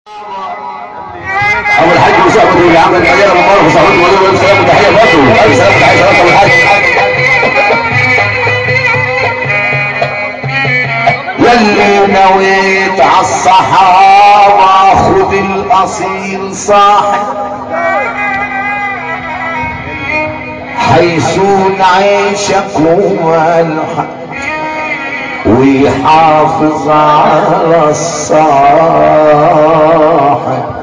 ابو الحاج وصاحبه اللي عمل العيال مبارك وصاحبته وليه الف سلام وتحيه برضه الف سلام وتحيه شرف ابو الحاج يلي نويت على الصحابه خد الاصيل صاحب حيثون عيشك والحق ويحافظ على الصاحب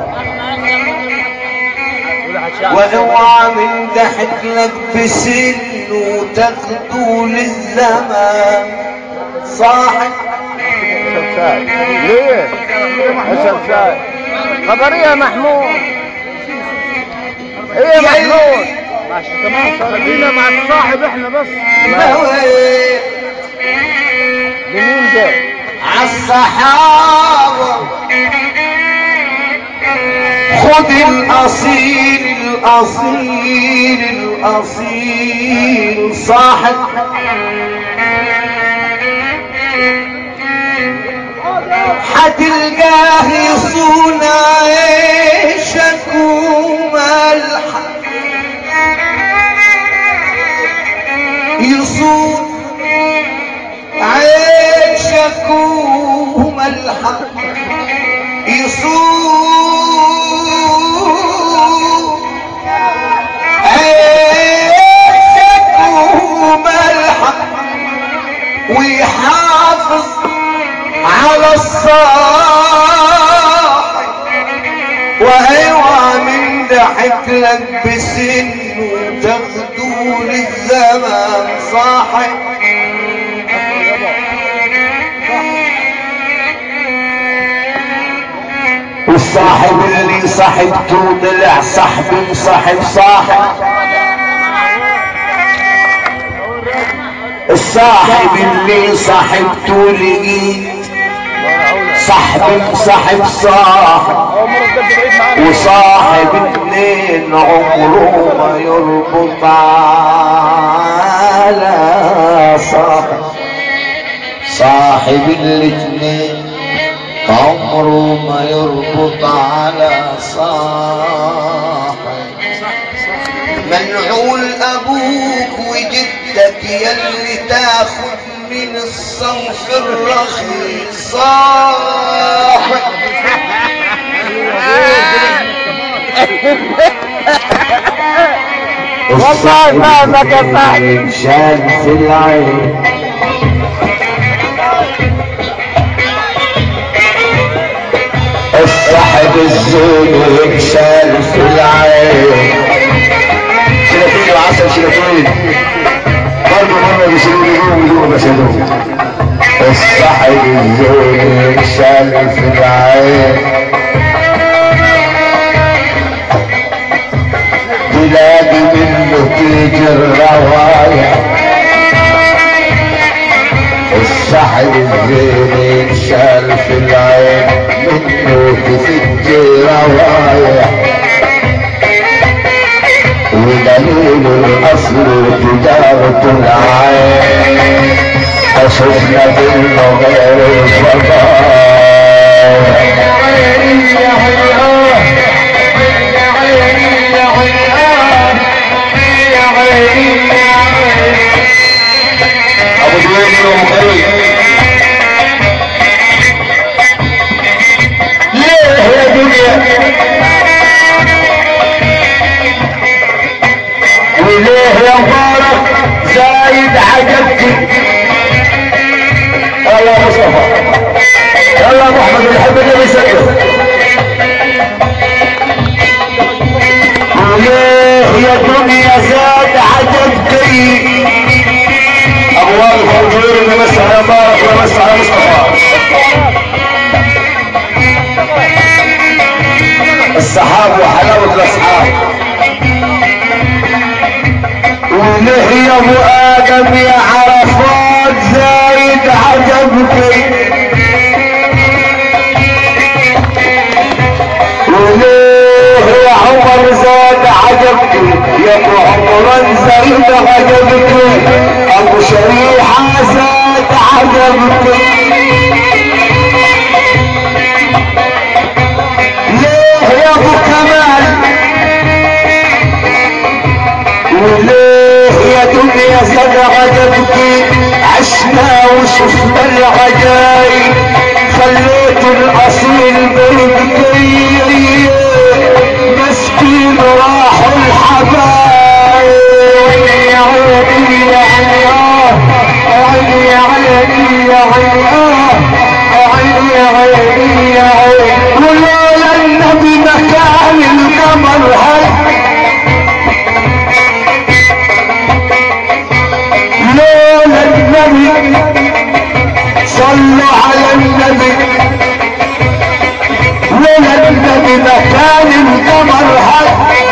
واوعى من ضحك لك بسن وتاخده للزمان صاحب ليه؟ عشان شاي خبرية يا محمود ايه يا محمود ماشي تمام خلينا مع الصاحب احنا بس نويت لمين ده؟ عالصحابة خد الأصيل الأصيل الأصيل صاحب حتلقاه يصون عيشك وملحك يصون عيشك وملحق يصون عيشك وملحق ويحافظ على الصاح وايوه من ضحك لك بسن وتاخدوا للزمان صاحب والصاحب اللي صاحبته طلع صاحبي صاحب صاحب الصاحب اللي صاحبته لقيت صاحب صاحب صاحب هو مرة بجد بعيد معانا وصاحب اتنين عمره ما يربط على صاحب صاحب الاتنين عمره ما يربط على صاحب منعول ابوك وجدك يلي تاخد من الصنف الرخيص صاحب والله فاهمك يا صاحبي. شال في العين الصاحب الزين شال في العين شلاتين وعسل شلاتين برضه مرة بيشيلوا يجوم يجوم بس يدوم الصاحب الزين شال في العين تلاقي منه تيجي الروايح السحر الزين انشال في العين منه تفج روايح ودليل الاصل تجارة العين فشفنا بالمغير الفضايح ابو جويل يوم خير ليه يا دنيا وليه يا مبارك زايد عجبتك يلا يا مصطفى يلا يا محمد بنحب اللي بيسجل وليه يا دنيا زاد عجبتك ابو واقف ابو جوير بيمس على مبارك ويمس على مصطفى السحاب وحلاوة الاصحاب وليه يا ابو ادم يا عرفات زايد عجبك وليه يا عمر زاد عجبك يا ابو عمر زايد عجبك ابو شريحة زاد عجبك وليه يا دنيا زاد عجبك عشنا وشفنا العجايب خليت الاصيل بالبكير مسكين راحوا الحبايب يا عيني يا عيني آه. عيني يا عيني يا عيني آه. عيني يا عيني يا عيني ولولا النبي مكان القمر هل لولا النبي صلوا على النبي لولا النبي مكان القمر هل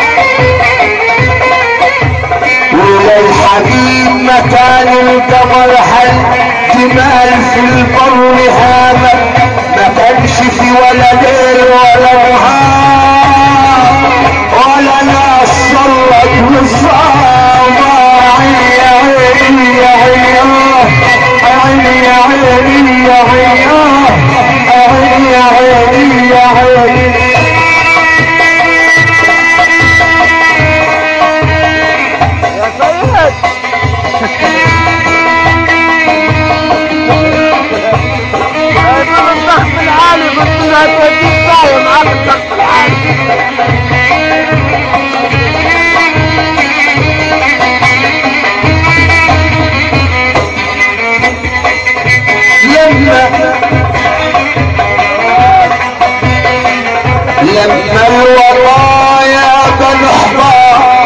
لولا الحبيب مكان القمر هل جمال في البر هامة ما كانش في ولا ليل ولا نهار ولا ناس صلت وصام عيني يا عيني يا عيني عيني يا عيني يا عيني عيني يا عيني يا عيني يا سيد هيقول الضغط العالي قلت له هتوديك ساعة معاك الضغط العالي لما لما الورايا بالحضار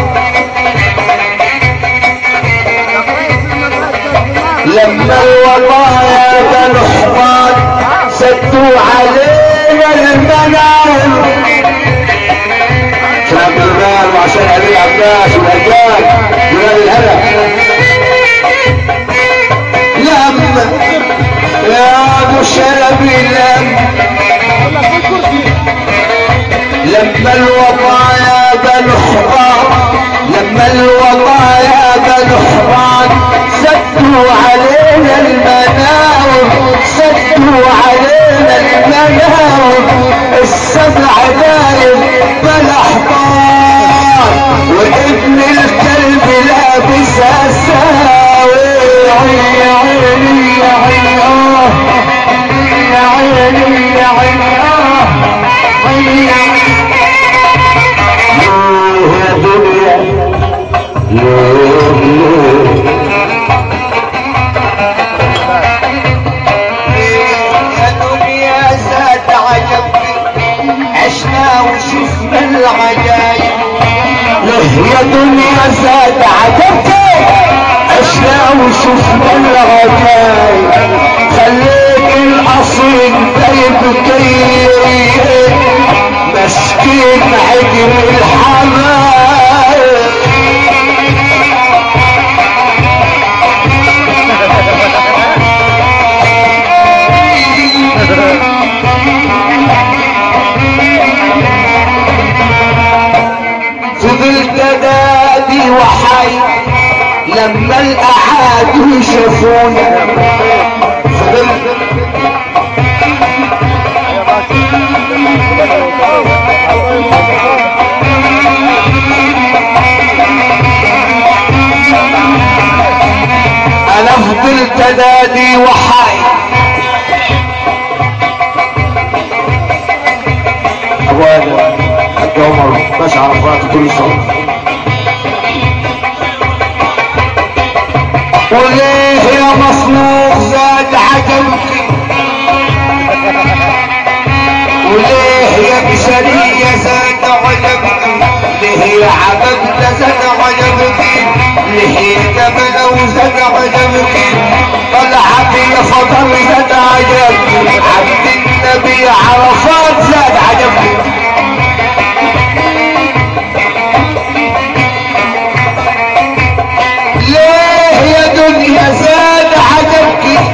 لما الورايا بالحضار سدوا علينا المناهل عشان عبد المال وعشان ابي عباس والاجيال ولاد الهدف لما يا ابو شربي لما لما الوضايا بالحضار لما الوضايا بالحضار سدوا علينا المناور سدوا علينا المناور السبع دايم بالاحضار وابن الكلب لابس اساوي يا عيني يا عيني آه. يا عيني يا عيني آه. عيني يا دنيا يا دنيا زاد عجبك عشنا وشفنا العجايب له يا دنيا زاد عجبك عشنا وشفنا العجايب خليك الاصيل يبكي مسكين عجل الحمايل فضلت نادي وحي لما الاعادي شافونا فضلت انا فضلت نادي وحي ابو ادم حتى عمر باش عرفات كل صوت وليه يا مخلوق زاد عجبك وليه يا بشرية زاد عجبك ليه يا عبدنا زاد عجبك ليه يا جبل وزاد عجبك طلعت يا فضل زاد عجبك عبد النبي عرفات زاد عجبك ليه يا دنيا زاد عجبك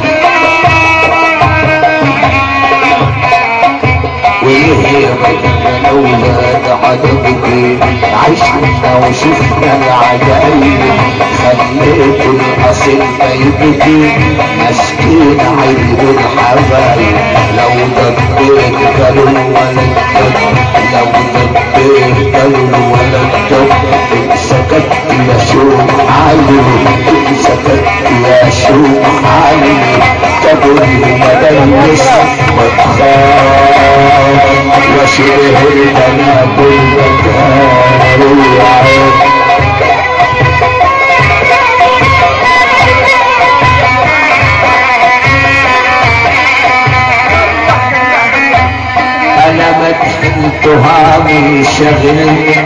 وليه يا مجنة لو زاد عجبك عشنا وشفنا العجائب خليت الاصل بيبكي مسكين عيب الحبايب لو دبيت كلو ولا الدب لو دبيت كلو ولا الدب سكت يا صرت انا بالمكان وعين انا ما دخلتها من شغل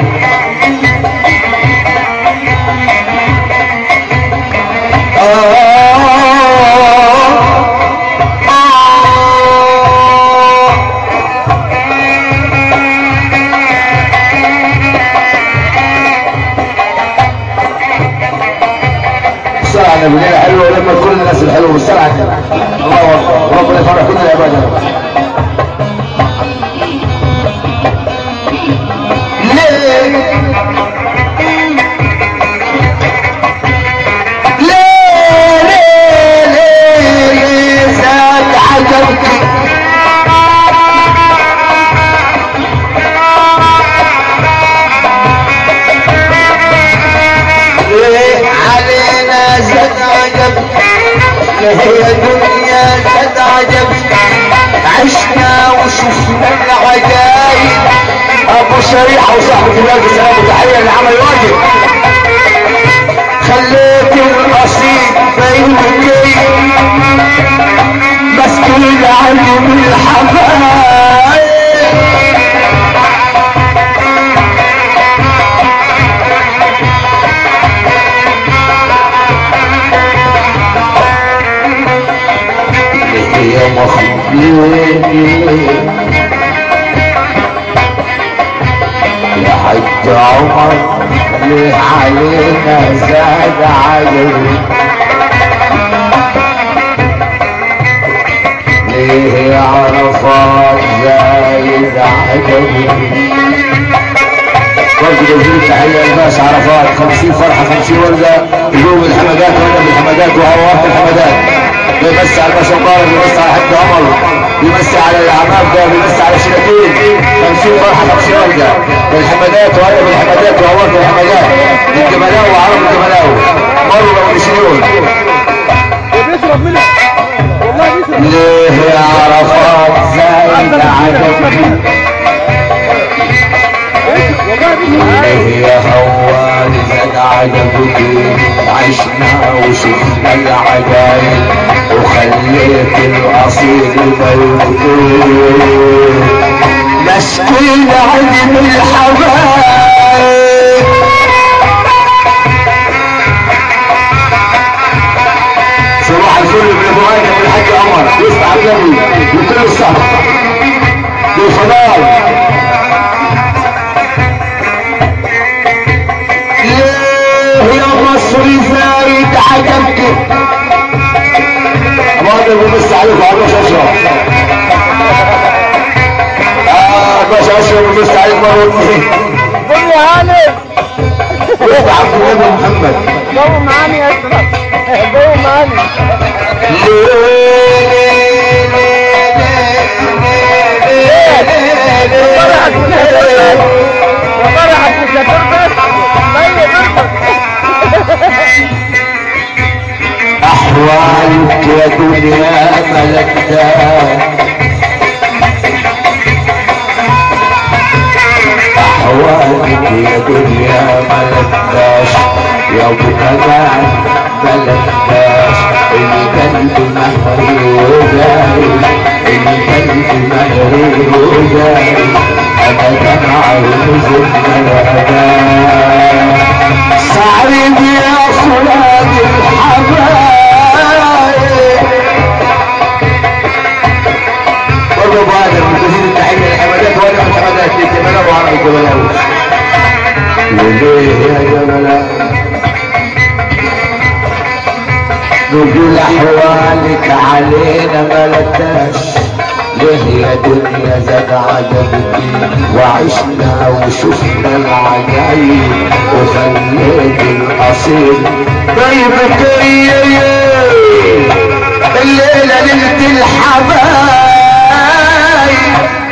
السرعة بالليل حلوة ولما كل الناس الحلوة بالسرعة كده الله أكبر ربنا يفرح كل العباد يا رب علينا زاد عجب هي دنيا زاد عجب عشنا وشفنا العجايب ابو شريحة وصاحبة الوالد السلام تحية لعمل الواجب خليت الاصيل فينكي مسكين علم الحبايب هي مخلوقين يا حج عمر ليه علينا زاد عجب ليه يا عرفات زايد عجب برضه جزيل تحية الناس عرفات خمسين فرحة خمسين وردة قلوب الحمدات وردة الحمدات وهوات الحمدات بيمسي على الباشا مبارك بيمسي على حج عمر بيمسي على العماد ده بيمسي على شيراتين خمسين فرحة خمسين وردة الحمدات وهرب الحمدات وهوات الحمدات الجملاوي وعرب الجملاوي مرة ومشيون بيشرب منها والله بيشرب ليه يا عرفات زايد عجب والله بيشرب ليه يا خوال زاد عجبك عشنا وشفنا العجايب وخليت الاصيل موجود مسكين عدم الحبايب صباح الفل بالمواجهة بالحاج عمر يسمع النبي وكل السهر بالفضال ليه يا مصر زايد عجبك أمانة بمس عليك وعلى باش أشرف آه باش أشرف بمس عليك مرة واثنين قول يا هاني وانت عبد النبي محمد جو معاني يا اشرف جو معاني فرحك مش هترضى فرحك مش هترضى طيب أحوالك يا دنيا ملكتها أحوالك يا دنيا ملكتاش يا أبو كمان ملكتاش القلب مهري وجاري القلب مهري وجاري أنا دمع ونزل الأمان سعيد يا فؤاد الحبايب برضه بعد المدير التحية الحمدات ولا الحمدات ليك جمال وعربي جمال وليه يا جمال نقول احوالك علينا ملكاش ليه يا دنيا زاد عجبك وعشنا وشفنا العجايب وخليت الاصيل طيب يا الليلة ليلة الحبايب